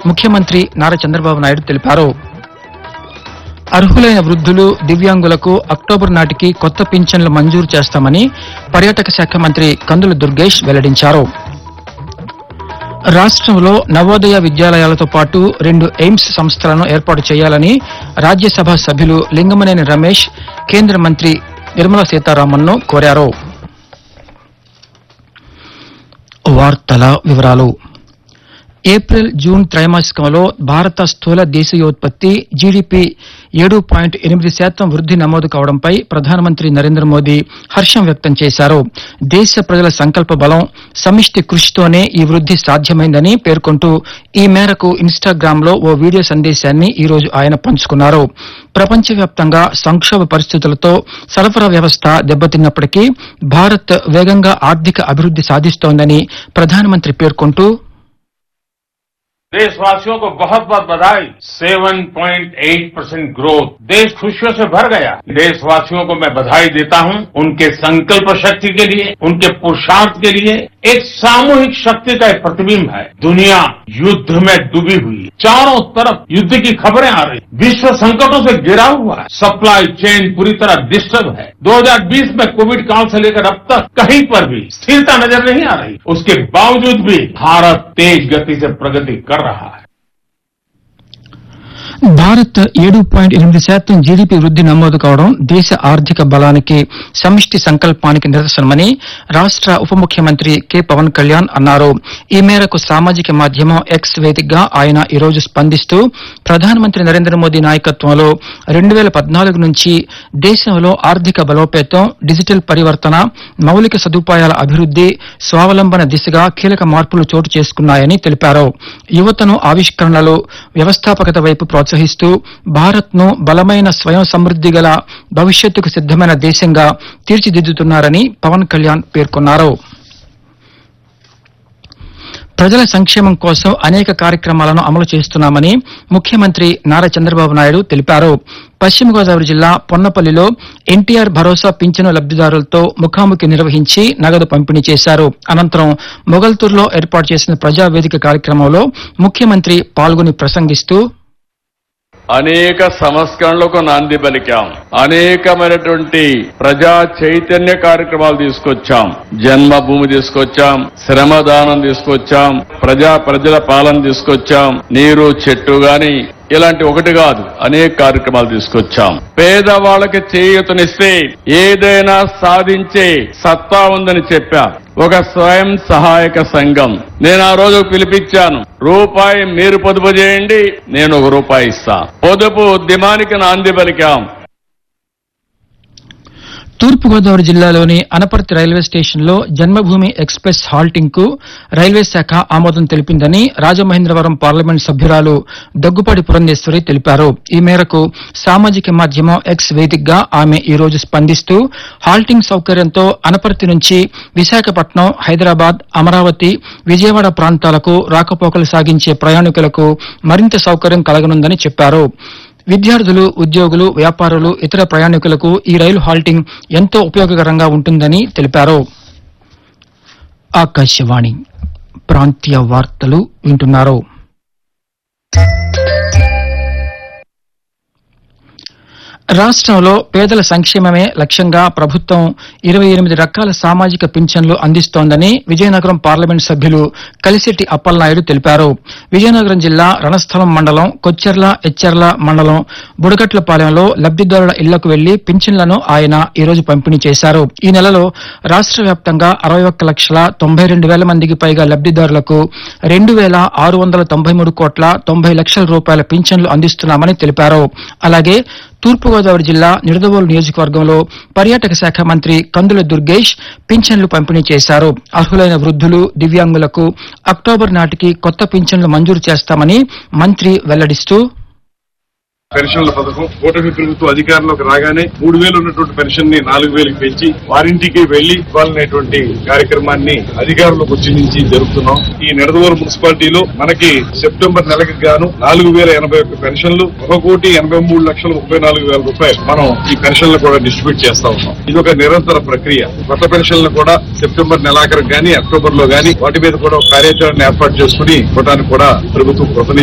ముఖ్యమంత్రి నారా చంద్రబాబు నాయుడు తెలిపారు అర్హులైన వృద్ధులు దివ్యాంగులకు అక్టోబర్ నాటికి కొత్త పింఛన్లు మంజూరు చేస్తామని పర్యాటక శాఖ మంత్రి కందుల దుర్గేష్ వెల్లడించారు రాష్ట్రంలో నవోదయ విద్యాలయాలతో పాటు రెండు ఎయిమ్స్ సంస్థలను ఏర్పాటు చేయాలని రాజ్యసభ సభ్యులు లింగమనేని రమేష్ కేంద్ర మంత్రి నిర్మలా సీతారామన్ను కోరారు వార్తల వివరాలు ఏప్రిల్ జూన్ త్రైమాసికంలో భారత స్థూల దేశీయోత్పత్తి జీడీపీ ఏడు పాయింట్ ఎనిమిది శాతం వృద్ధి నమోదు కావడంపై ప్రధానమంత్రి నరేంద్ర మోదీ హర్షం వ్యక్తం చేశారు దేశ ప్రజల సంకల్ప బలం సమిష్టి కృషితోనే ఈ వృద్ధి సాధ్యమైందని పేర్కొంటూ ఈ మేరకు ఇన్స్టాగ్రామ్ లో ఓ వీడియో సందేశాన్ని ఈ రోజు ఆయన పంచుకున్నారు ప్రపంచవ్యాప్తంగా సంక్షోభ పరిస్థితులతో సరఫరా వ్యవస్థ దెబ్బతిన్నప్పటికీ భారత్ వేగంగా ఆర్థిక అభివృద్ధి సాధిస్తోందని ప్రధానమంత్రి పేర్కొంటూ देशवासियों को बहुत बहुत बधाई 7.8 परसेंट ग्रोथ देश खुशियों से भर गया देशवासियों को मैं बधाई देता हूं उनके संकल्प शक्ति के लिए उनके पुरुषार्थ के लिए एक सामूहिक शक्ति का एक प्रतिबिंब है दुनिया युद्ध में डूबी हुई है चारों तरफ युद्ध की खबरें आ रही विश्व संकटों से घिरा हुआ है सप्लाई चेन पूरी तरह डिस्टर्ब है 2020 में कोविड काल से लेकर अब तक कहीं पर भी स्थिरता नजर नहीं आ रही उसके बावजूद भी भारत तेज गति से प्रगति कर रहा है భారత్ ఏడు పాయింట్ ఎనిమిది శాతం జీడీపీ వృద్ధి నమోదు కావడం దేశ ఆర్థిక బలానికి సమిష్టి సంకల్పానికి నిదర్శనమని రాష్ట ఉప ముఖ్యమంత్రి కె పవన్ కళ్యాణ్ అన్నారు ఈ మేరకు సామాజిక మాధ్యమం ఎక్స్ వేదికగా ఆయన ఈ రోజు స్పందిస్తూ ప్రధానమంత్రి నరేంద్ర మోదీ నాయకత్వంలో రెండు వేల పద్నాలుగు నుంచి దేశంలో ఆర్థిక బలోపేతం డిజిటల్ పరివర్తన మౌలిక సదుపాయాల అభివృద్ధి స్వావలంబన దిశగా కీలక మార్పులు చోటు చేసుకున్నాయని తెలిపారు యువతను ఆవిష్కరణలు వ్యవస్థాపకత వైపు ప్రోత్సహిస్తూ భారత్ ను బలమైన స్వయం సమృద్ధి గల భవిష్యత్తుకు సిద్దమైన దేశంగా తీర్చిదిద్దుతున్నారని పవన్ కళ్యాణ్ పేర్కొన్నారు ప్రజల సంక్షేమం కోసం అనేక కార్యక్రమాలను అమలు చేస్తున్నామని ముఖ్యమంత్రి నారా చంద్రబాబు నాయుడు తెలిపారు పశ్చిమ గోదావరి జిల్లా పొన్నపల్లిలో ఎన్టీఆర్ భరోసా పింఛను లబ్దిదారులతో ముఖాముఖి నిర్వహించి నగదు పంపిణీ చేశారు అనంతరం మొగల్తూరులో ఏర్పాటు చేసిన ప్రజావేదిక కార్యక్రమంలో ముఖ్యమంత్రి పాల్గొని ప్రసంగిస్తూ అనేక సంస్కరణలకు నాంది పలికాం అనేకమైనటువంటి ప్రజా చైతన్య కార్యక్రమాలు తీసుకొచ్చాం జన్మభూమి తీసుకొచ్చాం శ్రమదానం తీసుకొచ్చాం ప్రజా ప్రజల పాలన తీసుకొచ్చాం నీరు చెట్టు గాని ఇలాంటి ఒకటి కాదు అనేక కార్యక్రమాలు తీసుకొచ్చాం పేదవాళ్ళకి చేయూతనిస్తే ఏదైనా సాధించే సత్తా ఉందని చెప్పా ఒక స్వయం సహాయక సంఘం నేను ఆ రోజు పిలిపించాను రూపాయి మీరు పొదుపు చేయండి నేను ఒక రూపాయి ఇస్తా పొదుపు ఉద్యమానికి నాంది పలికాం తూర్పుగోదావరి జిల్లాలోని అనపర్తి రైల్వే స్టేషన్లో జన్మభూమి ఎక్స్ప్రెస్ హాల్టింగ్ కు రైల్వే శాఖ ఆమోదం తెలిపిందని రాజమహేంద్రవరం పార్లమెంట్ సభ్యురాలు దగ్గుపాటి పురంధేశ్వరి తెలిపారు ఈ మేరకు సామాజిక మాధ్యమం ఎక్స్ వేదికగా ఆమె ఈ రోజు స్పందిస్తూ హాల్టింగ్ సౌకర్యంతో అనపర్తి నుంచి విశాఖపట్నం హైదరాబాద్ అమరావతి విజయవాడ ప్రాంతాలకు రాకపోకలు సాగించే ప్రయాణికులకు మరింత సౌకర్యం కలగనుందని చెప్పారు విద్యార్థులు ఉద్యోగులు వ్యాపారులు ఇతర ప్రయాణికులకు ఈ రైలు హాల్టింగ్ ఎంతో ఉపయోగకరంగా ఉంటుందని తెలిపారు ఆకాశవాణి ప్రాంతీయ వార్తలు వింటున్నారు రాష్ట్రంలో పేదల సంక్షేమమే లక్ష్యంగా ప్రభుత్వం ఇరవై ఎనిమిది రకాల సామాజిక పింఛన్లు అందిస్తోందని విజయనగరం పార్లమెంట్ సభ్యులు కలిశెట్టి అప్పలనాయుడు తెలిపారు విజయనగరం జిల్లా రణస్థలం మండలం కొచ్చెర్ల ఎచ్చెర్ల మండలం బుడగట్లపాలెంలో లబ్దిదారుల ఇళ్లకు వెళ్లి పింఛన్లను ఆయన ఈ రోజు పంపిణీ చేశారు ఈ నెలలో రాష్ట్ర వ్యాప్తంగా అరవై ఒక్క లక్షల తొంభై రెండు వేల మందికి పైగా లబ్దిదారులకు రెండు వేల ఆరు వందల తొంభై మూడు కోట్ల తొంభై లక్షల రూపాయల పింఛన్లు అందిస్తున్నామని తెలిపారు అలాగే తూర్పుగోదావరి జిల్లా నిడదవోలు నియోజకవర్గంలో పర్యాటక శాఖ మంత్రి కందుల దుర్గేష్ పింఛన్లు పంపిణీ చేశారు అర్హులైన వృద్ధులు దివ్యాంగులకు అక్టోబర్ నాటికి కొత్త పింఛన్లు మంజూరు చేస్తామని మంత్రి వెల్లడిస్తూ పెన్షన్ల పథకం కూటమి ప్రభుత్వం అధికారంలోకి రాగానే మూడు వేలు ఉన్నటువంటి పెన్షన్ ని నాలుగు వేలకు పెంచి వారింటికి వెళ్లి ఇవ్వాలనేటువంటి కార్యక్రమాన్ని అధికారంలోకి వచ్చి నుంచి జరుపుతున్నాం ఈ నిడదవోలు మున్సిపాలిటీలో మనకి సెప్టెంబర్ నెలకి గాను నాలుగు వేల ఎనభై ఒక్క పెన్షన్లు ఒక కోటి ఎనభై మూడు లక్షల ముప్పై నాలుగు వేల రూపాయలు మనం ఈ పెన్షన్లు కూడా డిస్ట్రిబ్యూట్ చేస్తా ఉన్నాం ఇది ఒక నిరంతర ప్రక్రియ కొత్త పెన్షన్లు కూడా సెప్టెంబర్ నెలాఖరు గాని అక్టోబర్ లో గాని వాటి మీద కూడా ఒక కార్యాచరణ ఏర్పాటు చేసుకుని ఇవ్వడానికి కూడా ప్రభుత్వం కృతని